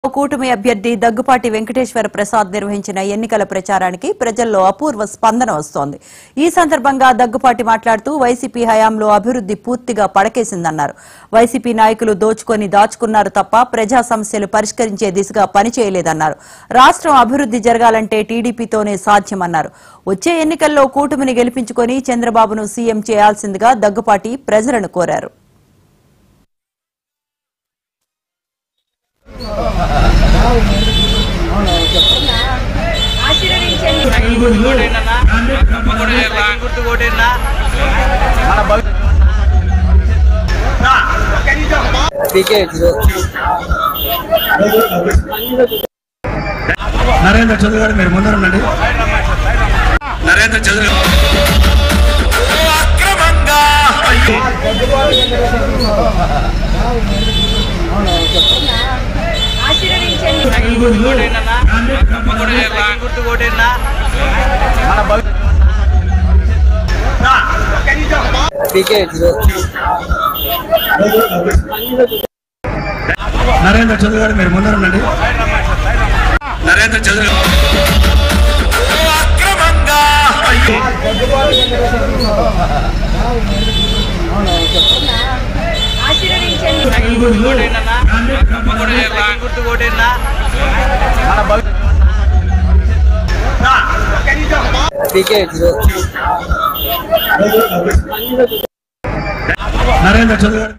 కూటమి అభ్యర్థి దగ్గుపాటి వెంకటేశ్వర ప్రసాద్ నిర్వహించిన ఎన్నికల ప్రచారానికి ప్రజల్లో అపూర్వ స్పందన వస్తోంది ఈ సందర్భంగా దగ్గుపాటి మాట్లాడుతూ వైసీపీ హయాంలో అభివృద్ది పూర్తిగా పడకేసిందన్నారు వైసీపీ నాయకులు దోచుకొని దాచుకున్నారు తప్ప ప్రజా సమస్యలు పరిష్కరించే దిశగా పనిచేయలేదన్నారు రాష్ట్రం అభివృద్ది జరగాలంటే టీడీపీతోనే సాధ్యమన్నారు వచ్చే ఎన్నికల్లో కూటమిని గెలిపించుకొని చంద్రబాబును సీఎం చేయాల్సిందిగా దగ్గుపాటి ప్రజలను కోరారు నరేంద్ర చౌదరి గారు మీరు ముందర ఉండండి నరేంద్ర చౌదరి అక్రమంగా నరేంద్ర చౌదరి గారు మీరు ముందర ఉండండి నరేంద్ర చౌదరి అక్రమంగా నరేంద్ర చౌదరి గారు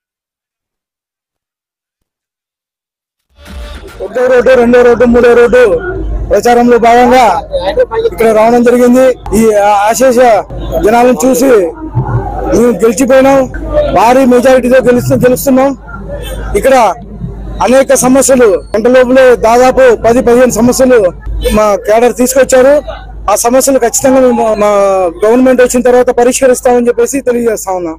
ఒకటో రోడ్డు రెండో రోడ్డు మూడో రోడ్డు ప్రచారంలో భాగంగా ఇక్కడ రావడం జరిగింది ఈ ఆశేష జనాలను చూసి మేము గెలిచిపోయినాం భారీ మెజారిటీతో గెలుస్తు గెలుస్తున్నాం ఇక్కడ అనేక సమస్యలు గంట లోపలే దాదాపు పది పదిహేను సమస్యలు మా కేడర్ తీసుకొచ్చారు ఆ సమస్యలు ఖచ్చితంగా మేము మా గవర్నమెంట్ వచ్చిన తర్వాత పరిష్కరిస్తామని చెప్పేసి తెలియజేస్తా ఉన్నా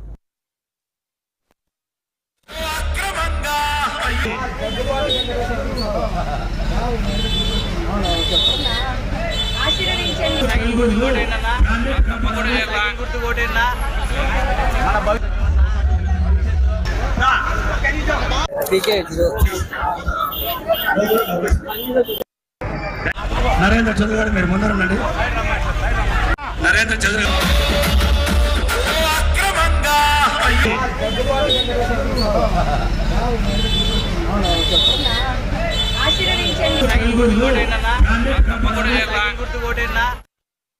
నరేంద్ర చౌదరి గారు మీరు ముందర ఉండండి నరేంద్ర చౌదరి అక్రమంగా ఆశీర్వదించండి